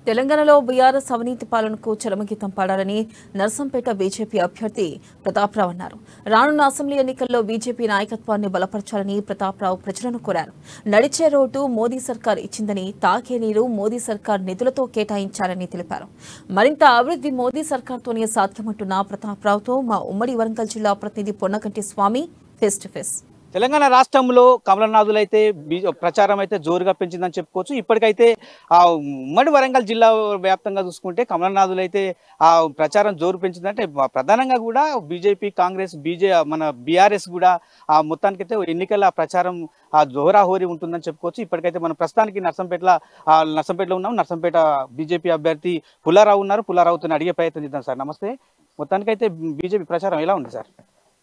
తెలంగాణలో బీఆర్ఎస్ అవినీతి పాలనకు చరమగీతం పాడాలని నర్సంపేట బీజేపీ అభ్యర్థి ప్రతాప్రావు అన్నారు రానున్న అసెంబ్లీ ఎన్నికల్లో బీజేపీ నాయకత్వాన్ని బలపరచాలని ప్రతాప్రావు ప్రజలను కోరారు నడిచే రోడ్డు మోదీ సర్కార్ ఇచ్చిందని తాకే నీరు మోదీ సర్కార్ నిధులతో కేటాయించాలని తెలిపారు మరింత అభివృద్ధి మోదీ సర్కార్తోనే సాధ్యమంటున్న ప్రతాప్రావుతో మా ఉమ్మడి వరంగల్ జిల్లా ప్రతినిధి Ponnakanti Swamy face to face Telangana రాష్ట్రంలో కమలనాథులు అయితే బీ- ప్రచారం అయితే జోరుగా పెంచిందని చెప్పుకోవచ్చు ఇప్పటికైతే ఆ ఉమ్మడి వరంగల్ జిల్లా వ్యాప్తంగా చూసుకుంటే కమలనాథులు అయితే ఆ ప్రచారం జోరు పెంచిందంటే మ- ప్రధానంగా కూడా బీజేపీ కాంగ్రెస్ బీజే మన బీఆర్ఎస్ కూడా ఆ మొత్తానికైతే ఎన్నికల ప్రచారం ఆ జోరాహోరి ఉంటుందని చెప్పుకోవచ్చు ఇప్పటికైతే మనం ప్రస్తుతానికి నర్సంపేటలో ఆ నర్సంపేటలో ఉన్నాం నర్సంపేట బీజేపీ అభ్యర్థి పుల్లారావు ఉన్నారు పుల్లారావుతో అడిగే ప్రయత్నం చేద్దాం సార్ నమస్తే మొత్తానికైతే బీజేపీ ప్రచారం ఎలా ఉంది సార్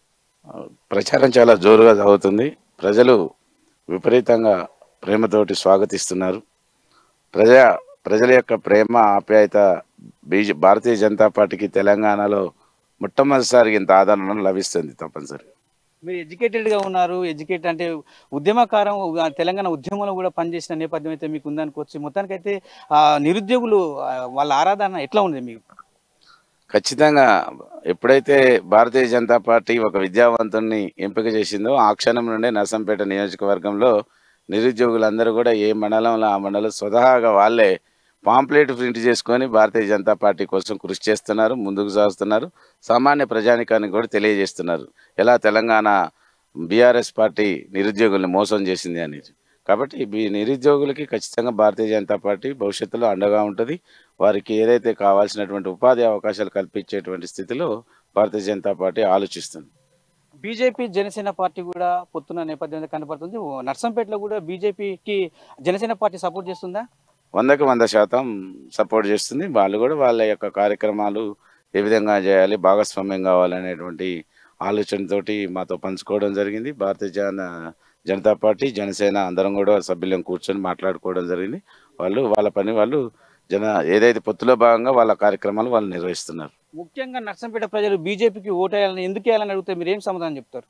ప్రచారం చాలా జోరుగా సాగుతుంది ప్రజలు విపరీతంగా ప్రేమతోటి స్వాగతిస్తున్నారు ప్రజా ప్రజల యొక్క ప్రేమ ఆప్యాయత బీజే భారతీయ జనతా పార్టీకి తెలంగాణలో మొట్టమొదటిసారి ఇంత ఆదరణ లభిస్తుంది తప్పనిసరి మీరు ఎడ్యుకేటెడ్ గా ఉన్నారు ఎడ్యుకేట్ అంటే ఉద్యమకారం ఆ తెలంగాణ ఉద్యమంలో కూడా పనిచేసిన నేపథ్యం అయితే మీకు ఉందనుకోవచ్చు మొత్తానికైతే ఆ నిరుద్యోగులు ఆ, వాళ్ళ ఆరాధన ఎట్లా ఉంది మీకు ఖచ్చితంగా ఎప్పుడైతే భారతీయ జనతా పార్టీ ఒక విద్యావంతుణ్ణి ఎంపిక చేసిందో ఆ క్షణం నుండే నర్సంపేట నియోజకవర్గంలో నిరుద్యోగులందరూ కూడా ఏ మండలంలో ఆ మండలం స్వతహాగా వాళ్ళే పాంప్లెట్ ప్రింట్ చేసుకొని భారతీయ జనతా పార్టీ కోసం కృషి చేస్తున్నారు ముందుకు సాగుతున్నారు సామాన్య ప్రజానికానికి కూడా తెలియజేస్తున్నారు ఎలా తెలంగాణ బీఆర్ఎస్ పార్టీ నిరుద్యోగుల్ని మోసం చేసింది అనేది కాబట్టి ఈ నిరుద్యోగులకి ఖచ్చితంగా భారతీయ జనతా పార్టీ భవిష్యత్తులో అండగా ఉంటుంది వారికి ఏదైతే కావాల్సినటువంటి ఉపాధి అవకాశాలు కల్పించేటువంటి స్థితిలో భారతీయ జనతా పార్టీ ఆలోచిస్తుంది బీజేపీ జనసేన పార్టీ కూడా పొత్తున్న నేపథ్యం అయితే కనపడుతుంది ఓ నర్సంపేటలో కూడా బీజేపీకి జనసేన పార్టీ సపోర్ట్ చేస్తుందా వందకు వంద శాతం సపోర్ట్ చేస్తుంది వాళ్ళు కూడా వాళ్ళ యొక్క కార్యక్రమాలు ఏ విధంగా చేయాలి భాగస్వామ్యం కావాలనేటువంటి ఆలోచనతోటి మాతో పంచుకోవడం జరిగింది భారతీయ జన జనతా పార్టీ జనసేన అందరం కూడా సభ్యులం కూర్చొని మాట్లాడుకోవడం జరిగింది వాళ్ళు వాళ్ళ పని వాళ్ళు జన ఏదైతే పొత్తులో భాగంగా వాళ్ళ కార్యక్రమాలు వాళ్ళు నిర్వహిస్తున్నారు ముఖ్యంగా నర్సంపేట ప్రజలు బీజేపీకి ఓటేయాలని ఎందుకు వేయాలని అడిగితే మీరు ఏం సమాధానం చెప్తారు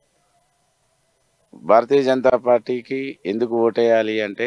భారతీయ జనతా పార్టీకి ఎందుకు ఓటేయాలి అంటే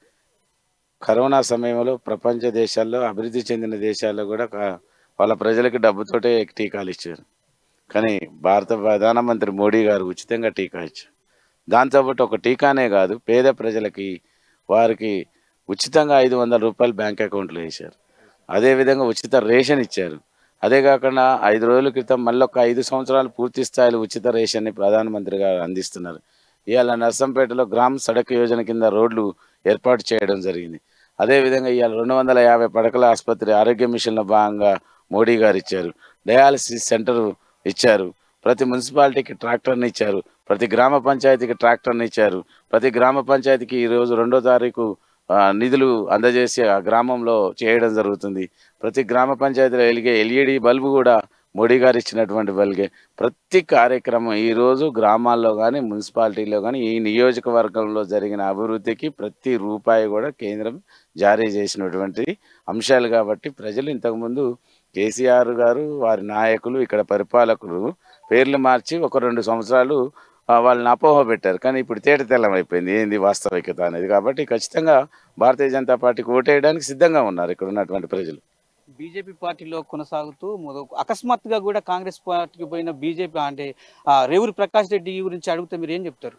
కరోనా సమయంలో ప్రపంచ దేశాల్లో అభివృద్ధి చెందిన దేశాల్లో కూడా క- వాళ్ళ ప్రజలకు డబ్బుతోటే టీకాలు ఇచ్చారు కానీ భారత ప్రధానమంత్రి మోడీ గారు ఉచితంగా టీకా ఇచ్చారు దాంతోపాటు ఒక టీకానే కాదు పేద ప్రజలకి వారికి ఉచితంగా ఐదు వందల రూపాయలు బ్యాంక్ అకౌంట్లో వేశారు అదేవిధంగా ఉచిత రేషన్ ఇచ్చారు అదే కాకుండా ఐదు రోజుల క్రితం మళ్ళీ ఒక ఐదు సంవత్సరాలు పూర్తి స్థాయిలో ఉచిత రేషన్ని ప్రధానమంత్రి గారు అందిస్తున్నారు ఇవాళ నర్సంపేటలో గ్రామ సడక్ యోజన కింద రోడ్లు ఏర్పాటు చేయడం జరిగింది అదేవిధంగా ఇవాళ రెండు వందల యాభై పడకల ఆసుపత్రి ఆరోగ్య మిషన్లో భాగంగా మోడీ గారు ఇచ్చారు డయాలసిస్ సెంటర్ ఇచ్చారు ప్రతి మున్సిపాలిటీకి ట్రాక్టర్ని ఇచ్చారు ప్రతి గ్రామ పంచాయతీకి ట్రాక్టర్ని ఇచ్చారు ప్రతి గ్రామ పంచాయతీకి ఈరోజు రెండో తారీఖు ఆ, నిధులు అందజేసి ఆ గ్రామంలో చేయడం జరుగుతుంది ప్రతి గ్రామ పంచాయతీలో వెలిగే ఎల్ఈడి బల్బు కూడా మోడీ గారు ఇచ్చినటువంటి బల్గే ప్రతి కార్యక్రమం ఈరోజు గ్రామాల్లో కానీ మున్సిపాలిటీలో కానీ ఈ నియోజకవర్గంలో జరిగిన అభివృద్ధికి ప్రతి రూపాయి కూడా కేంద్రం జారీ చేసినటువంటి అంశాలు కాబట్టి ప్రజలు ఇంతకుముందు కేసీఆర్ గారు వారి నాయకులు ఇక్కడ పరిపాలకులు పేర్లు మార్చి ఒక రెండు సంవత్సరాలు ఆ, వాళ్ళని అపోహ పెట్టారు కానీ ఇప్పుడు తేట తెల్లం అయిపోయింది ఏంది వాస్తవికత అనేది కాబట్టి ఖచ్చితంగా భారతీయ జనతా పార్టీకి ఓటేయడానికి సిద్ధంగా ఉన్నారు ఇక్కడ ఉన్నటువంటి ప్రజలు బీజేపీ పార్టీలో కొనసాగుతూ మొద- అకస్మాత్తుగా కూడా కాంగ్రెస్ పార్టీకి పోయిన బీజేపీ అంటే ఆ, రేవూరి ప్రకాష్ రెడ్డి గురించి అడిగితే మీరు ఏం చెప్తారు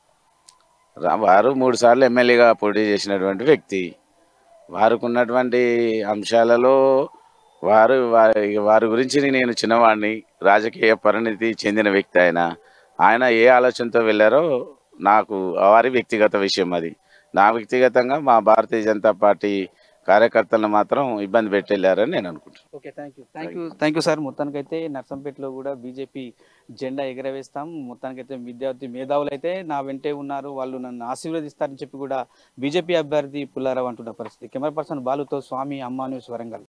రా- వారు మూడు సార్లు ఎమ్మెల్యేగా పోటీ చేసినటువంటి వ్యక్తి వారికి ఉన్నటువంటి అంశాలలో వారు వారి వారి గురించి నేను చిన్నవాడిని రాజకీయ పరిణితి చెందిన వ్యక్తి ఆయన ఆయన ఏ ఆలోచనతో వెళ్ళారో నాకు వారి వ్యక్తిగత విషయం అది నా వ్యక్తిగతంగా మా భారతీయ జనతా పార్టీ కార్యకర్తలను మాత్రం ఇబ్బంది పెట్టెళ్ళారని నేను అనుకుంటున్నాను okay thank you thank you thank you sir మొత్తానికైతే నర్సంపేటలో కూడా బీజేపీ జెండా ఎగరవేస్తాం మొత్తానికైతే విద్యార్థి మేధావులు అయితే నా వెంటే ఉన్నారు వాళ్ళు నన్ను ఆశీర్వదిస్తారని చెప్పి కూడా బీజేపీ అభ్యర్థి పుల్లారావు అంటున్న పరిస్థితి కెమెరా పర్సన్ బాలుతో స్వామి అమ్మా న్యూస్ వరంగల్